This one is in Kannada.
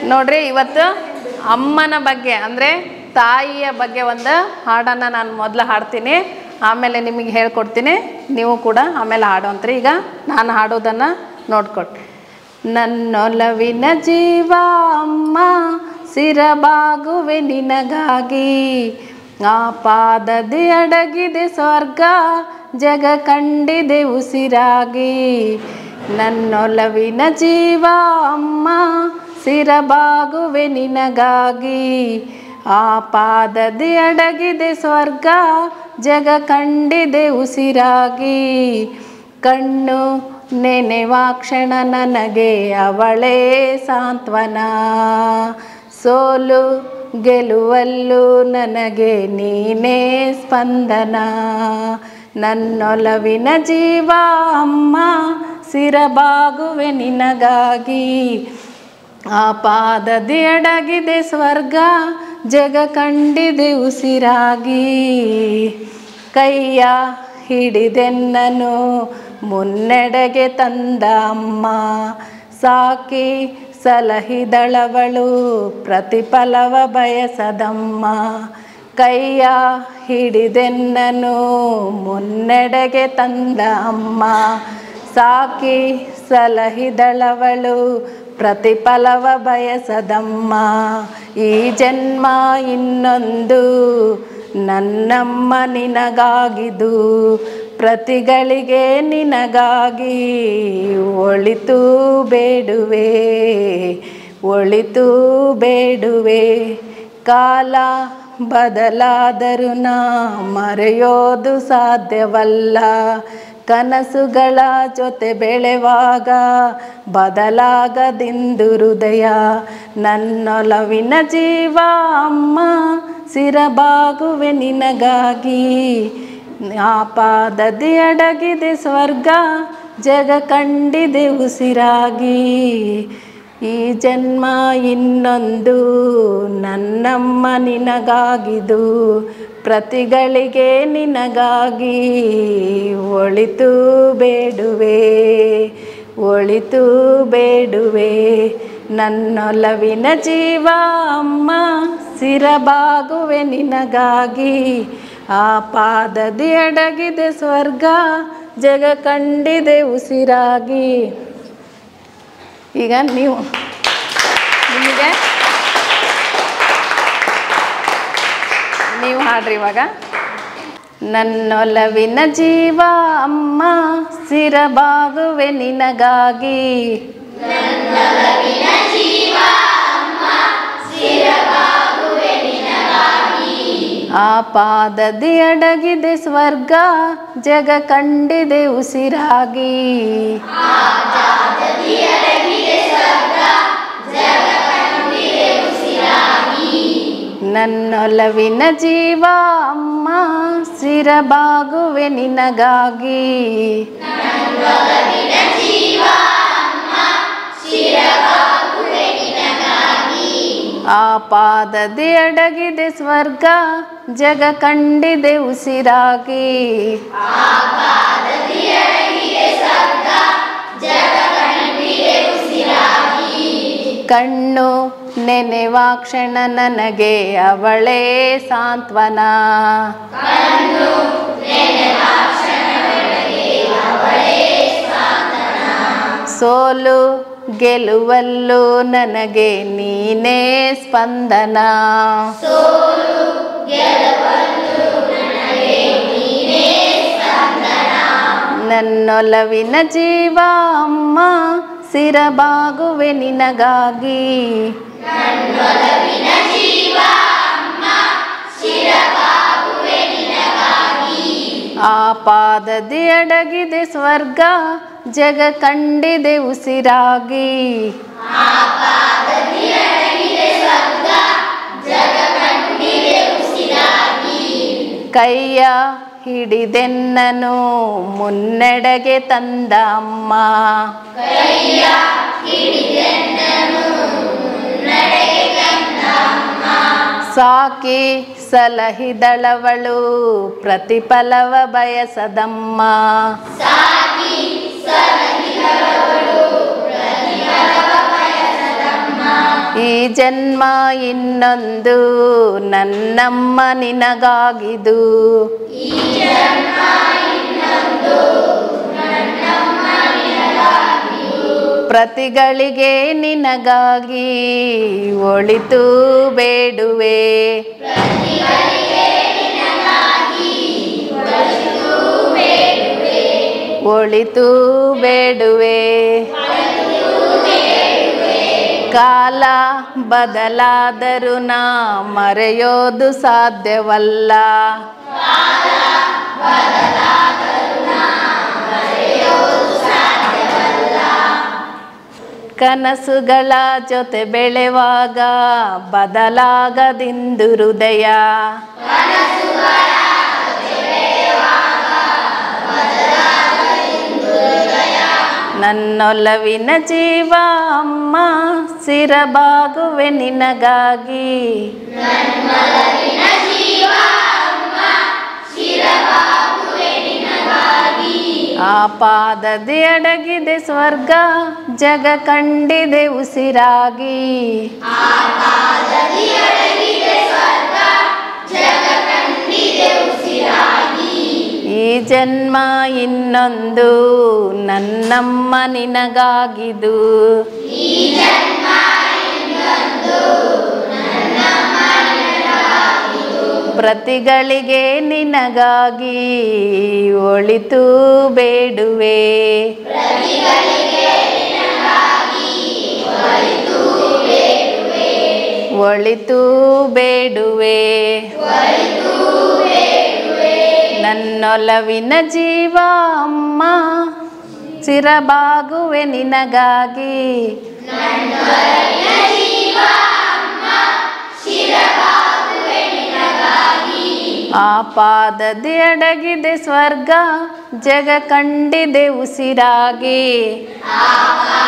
ನೋಡ್ರಿ ಇವತ್ತು ಅಮ್ಮನ ಬಗ್ಗೆ ಅಂದರೆ ತಾಯಿಯ ಬಗ್ಗೆ ಒಂದು ಹಾಡನ್ನು ನಾನು ಮೊದಲು ಹಾಡ್ತೀನಿ ಆಮೇಲೆ ನಿಮಗೆ ಹೇಳ್ಕೊಡ್ತೀನಿ ನೀವು ಕೂಡ ಆಮೇಲೆ ಹಾಡುವಂತ್ರಿ ಈಗ ನಾನು ಹಾಡೋದನ್ನು ನೋಡ್ಕೊಟ್ಟು ನನ್ನೊಲವಿನ ಜೀವ ಅಮ್ಮ ಸಿರಬಾಗುವೆ ನಿನಗಾಗಿ ಆ ಪಾದದಿ ಅಡಗಿದೆ ಸ್ವರ್ಗ ಜಗ ಕಂಡಿದೆ ಉಸಿರಾಗಿ ನನ್ನೊಲವಿನ ಜೀವ ಅಮ್ಮ ಸಿರಬಾಗುವೆ ನಿನಗಾಗಿ ಆ ಪಾದದಿ ಅಡಗಿದೆ ಸ್ವರ್ಗ ಜಗ ಕಂಡಿದೆ ಉಸಿರಾಗಿ ಕಣ್ಣು ನೆನೆವಾಕ್ಷಣ ನನಗೆ ಅವಳೇ ಸಾಂತ್ವನ ಸೋಲು ಗೆಲುವಲ್ಲೂ ನನಗೆ ನೀನೇ ಸ್ಪಂದನ ನನ್ನೊಲವಿನ ಜೀವ ಅಮ್ಮ ಸಿರಬಾಗುವೆ ನಿನಗಾಗಿ ಆ ಪಾದದಿ ಅಡಗಿದೆ ಸ್ವರ್ಗ ಜಗ ಕಂಡಿದೆ ಉಸಿರಾಗಿ ಕೈಯ ಹಿಡಿದೆನ್ನನು ಮುನ್ನಡೆಗೆ ತಂದ ಅಮ್ಮ ಸಾಕಿ ಸಲಹಿದಳವಳು ಪ್ರತಿಫಲವ ಬಯಸದಮ್ಮ ಕೈಯ ಹಿಡಿದೆನ್ನನು ಮುನ್ನಡೆಗೆ ತಂದ ಅಮ್ಮ ಸಾಕಿ ಸಲಹಿದಳವಳು ಪ್ರತಿಫಲವ ಬಯಸದಮ್ಮ ಈ ಜನ್ಮ ಇನ್ನೊಂದು ನನ್ನಮ್ಮ ನಿನಗಾಗಿದು ಪ್ರತಿಗಳಿಗೆ ನಿನಗಾಗಿ ಒಳಿತು ಬೇಡುವೆ ಒಳಿತು ಬೇಡುವೆ ಕಾಲ ಬದಲಾದರೂ ನಾ ಮರೆಯೋದು ಸಾಧ್ಯವಲ್ಲ ಕನಸುಗಳ ಜೊತೆ ಬೆಳೆವಾಗ ಬದಲಾಗದಿಂದು ಹೃದಯ ನನ್ನೊಲವಿನ ಜೀವ ಅಮ್ಮ ಸಿರಬಾಗುವೆ ನಿನಗಾಗಿ ಆ ಪಾದದಿ ಅಡಗಿದೆ ಸ್ವರ್ಗ ಜಗ ಕಂಡಿದೆ ಉಸಿರಾಗಿ ಈ ಜನ್ಮ ಇನ್ನೊಂದು ನನ್ನಮ್ಮ ನಿನಗಾಗಿದು ಪ್ರತಿಗಳಿಗೆ ನಿನಗಾಗಿ ಒಳಿತು ಬೇಡುವೆ ಒಳಿತು ಬೇಡುವೆ ನನ್ನೊಲವಿನ ಜೀವ ಅಮ್ಮ ಸಿರಬಾಗುವೆ ನಿನಗಾಗಿ ಆ ಪಾದದಿ ಅಡಗಿದೆ ಸ್ವರ್ಗ ಜಗ ಕಂಡಿದೆ ಉಸಿರಾಗಿ ಈಗ ನೀವು ನಿಮಗೆ ನೀವು ಹಾಡ್ರಿ ಇವಾಗ ನನ್ನೊಲವಿನ ಜೀವ ಅಮ್ಮ ಸಿರಬಾಗುವೆ ನಿನಗಾಗಿ ಆ ಪಾದದಿ ಅಡಗಿದೆ ಸ್ವರ್ಗ ಜಗ ಕಂಡಿದೆ ಉಸಿರಾಗಿ ನನ್ನೊಲವಿನ ಜೀವ ಅಮ್ಮ ಸಿರಬಾಗುವೆ ನಿನಗಾಗಿ ಆ ಪಾದದಿ ಅಡಗಿದೆ ಸ್ವರ್ಗ ಜಗ ಕಂಡಿದೆ ಉಸಿರಾಗಿ ಕಣ್ಣು ನೆನೆವಾಕ್ಷಣ ನನಗೆ ಅವಳೇ ಸಾಂತ್ವನ ಸೋಲು ಗೆಲುವಲ್ಲೂ ನನಗೆ ನೀನೇ ಸ್ಪಂದನ ನನ್ನೊಲವಿನ ಜೀವ ಅಮ್ಮ ಸಿರಬಾಗುವೆ ನಿನಗಾಗಿ ಆ ಪಾದದಿ ಅಡಗಿದೆ ಸ್ವರ್ಗ ಜಗ ಕಂಡಿದೆ ಉಸಿರಾಗಿ ಕೈಯ ಹಿಡಿದೆನ್ನನು ಮುನ್ನಡೆಗೆ ತಂದ ಅಮ್ಮ ಸಾಕಿ ಸಲಹಿದಳವಳು ಪ್ರತಿಫಲವ ಬಯಸದಮ್ಮ ಈ ಜನ್ಮ ಇನ್ನೊಂದು ನನ್ನಮ್ಮ ನಿನಗಾಗಿದು ಪ್ರತಿಗಳಿಗೆ ನಿನಗಾಗಿ ಒಳಿತು ಬೇಡುವೆ ಒಳಿತು ಬೇಡುವೆ ಕಾಲ ಬದಲಾದರೂ ನಾ ಮರೆಯೋದು ಸಾಧ್ಯವಲ್ಲ ಕನಸುಗಳ ಜೊತೆ ಬೆಳೆವಾಗ ಬದಲಾಗದಿಂದು ಹೃದಯ ನನ್ನೊಲವಿನ ಜೀವ ಅಮ್ಮ ಸಿರಬಾಗುವೆ ನಿನಗಾಗಿ ಆ ಪಾದದಿ ಅಡಗಿದೆ ಸ್ವರ್ಗ ಜಗ ಕಂಡಿದೆ ಉಸಿರಾಗಿ ಈ ಜನ್ಮ ಇನ್ನೊಂದು ನನ್ನಮ್ಮ ನಿನಗಾಗಿದು ಪ್ರತಿಗಳಿಗೆ ನಿನಗಾಗಿ ಒಳಿತು ಬೇಡುವೆ ಒಳಿತು ಬೇಡುವೆ ನನ್ನೊಲವಿನ ಜೀವ ಅಮ್ಮ ಚಿರಬಾಗುವೆ ನಿನಗಾಗಿ ಆ ಪಾದದಿ ಅಡಗಿದೆ ಸ್ವರ್ಗ ಜಗ ಕಂಡಿದೆ ಉಸಿರಾಗಿ ಆ